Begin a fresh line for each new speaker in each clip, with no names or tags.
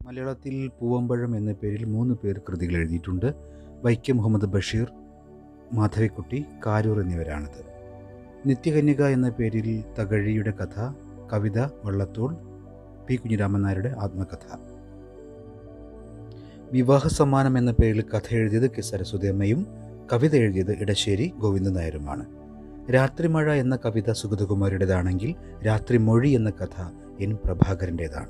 മലയാളത്തിൽ പൂവമ്പഴം എന്ന പേരിൽ മൂന്ന് പേർ കൃതികൾ എഴുതിയിട്ടുണ്ട് വൈക്കം മുഹമ്മദ് ബഷീർ മാധവിക്കുട്ടി കാരൂർ എന്നിവരാണിത് നിത്യകന്യക എന്ന പേരിൽ തകഴിയുടെ കഥ കവിത വള്ളത്തോൾ പി കുഞ്ഞിരാമൻ നായരുടെ ആത്മകഥ വിവാഹ സമ്മാനം എന്ന പേരിൽ കഥ എഴുതിയത് കെ സരസ്വതി അമ്മയും കവിത എഴുതിയത് ഇടശ്ശേരി ഗോവിന്ദൻ നായരുമാണ് രാത്രിമഴ എന്ന കവിത സുഗതകുമാരിയുടേതാണെങ്കിൽ രാത്രിമൊഴി എന്ന കഥ എൻ പ്രഭാകരൻ്റേതാണ്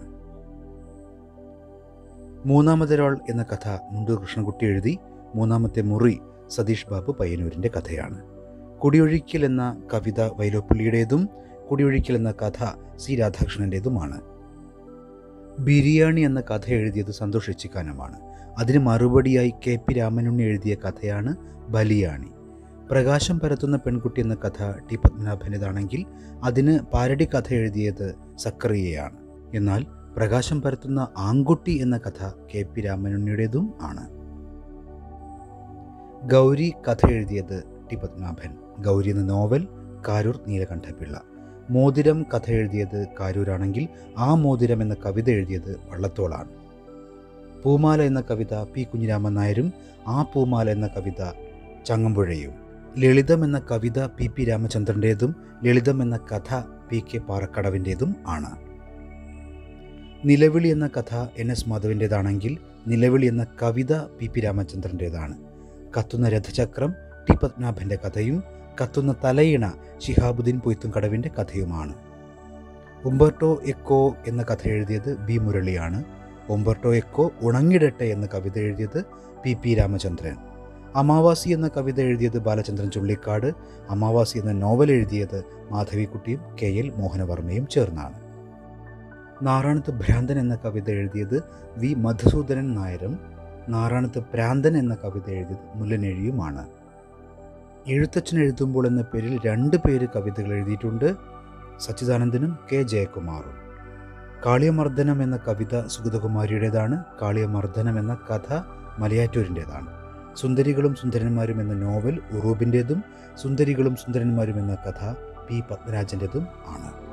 മൂന്നാമതൊരാൾ എന്ന കഥ മുണ്ടൂർ കൃഷ്ണൻകുട്ടി എഴുതി മൂന്നാമത്തെ മുറി സതീഷ് ബാബു പയ്യന്നൂരിൻ്റെ കഥയാണ് കുടിയൊഴിക്കൽ എന്ന കവിത വൈലോപ്പള്ളിയുടേതും കുടിയൊഴിക്കൽ എന്ന കഥ സി രാധാകൃഷ്ണൻ്റേതുമാണ് ബിരിയാണി എന്ന കഥ എഴുതിയത് സന്തോഷ് എച്ചിക്കാനമാണ് അതിന് മറുപടിയായി കെ പി രാമനുണ്ണി എഴുതിയ കഥയാണ് ബലിയാണി പ്രകാശം പരത്തുന്ന പെൺകുട്ടി എന്ന കഥ ടി പത്മനാഭൻ്റെതാണെങ്കിൽ അതിന് പാരഡി കഥ എഴുതിയത് സക്കറിയയാണ് എന്നാൽ പ്രകാശം പരത്തുന്ന ആൺകുട്ടി എന്ന കഥ കെ പി രാമനുണ്ണിയുടേതും ആണ് ഗൗരി കഥ എഴുതിയത് ടി പത്മനാഭൻ ഗൗരി എന്ന നോവൽ കാരൂർ നീലകണ്ഠപിള്ള മോതിരം കഥ എഴുതിയത് കാരൂരാണെങ്കിൽ ആ മോതിരം എന്ന കവിത എഴുതിയത് വള്ളത്തോളാണ് പൂമാല എന്ന കവിത പി കുഞ്ഞിരാമൻ നായരും ആ പൂമാല എന്ന കവിത ചങ്ങമ്പുഴയും ലളിതം എന്ന കവിത പി പി രാമചന്ദ്രൻ്റേതും ലളിതം എന്ന കഥ പി കെ പാറക്കടവിൻ്റേതും ആണ് നിലവിളി എന്ന കഥ എൻ എസ് മാധവിൻ്റേതാണെങ്കിൽ നിലവിളി എന്ന കവിത പി പി രാമചന്ദ്രൻ്റേതാണ് കത്തുന്ന രഥചക്രം ടി പത്മനാഭൻ്റെ കഥയും കത്തുന്ന തലയിണ ശിഹാബുദ്ദീൻ പൊയ്ത്തുംകടവിൻ്റെ കഥയുമാണ് ഉംബർട്ടോ എക്കോ എന്ന കഥ എഴുതിയത് ബി മുരളിയാണ് ഉംബർട്ടോ എക്കോ ഉണങ്ങിടട്ടെ എന്ന കവിത എഴുതിയത് പി പി രാമചന്ദ്രൻ അമാവാസി എന്ന കവിത എഴുതിയത് ബാലചന്ദ്രൻ ചുള്ളിക്കാട് അമാവാസി എന്ന നോവൽ എഴുതിയത് മാധവിക്കുട്ടിയും കെ എൽ മോഹനവർമ്മയും ചേർന്നാണ് നാറാണത്ത് ഭ്രാന്തൻ എന്ന കവിത എഴുതിയത് വി മധുസൂദനൻ നായരും നാറാണത്ത് ഭ്രാന്തൻ എന്ന കവിത എഴുതിയത് മുല്ലനെഴിയുമാണ് എഴുത്തച്ഛൻ എഴുതുമ്പോൾ എന്ന പേരിൽ രണ്ട് പേര് കവിതകൾ എഴുതിയിട്ടുണ്ട് സച്ചിദാനന്ദനും കെ ജയകുമാറും കാളിയമർദ്ദനം എന്ന കവിത സുഗതകുമാരിയുടേതാണ് കാളിയമർദ്ദനം എന്ന കഥ മലയാറ്റൂരിൻ്റേതാണ് സുന്ദരികളും സുന്ദരന്മാരും എന്ന നോവൽ ഉറൂബിൻ്റേതും സുന്ദരികളും സുന്ദരന്മാരും എന്ന കഥ പി പത്മരാജൻ്റെതും ആണ്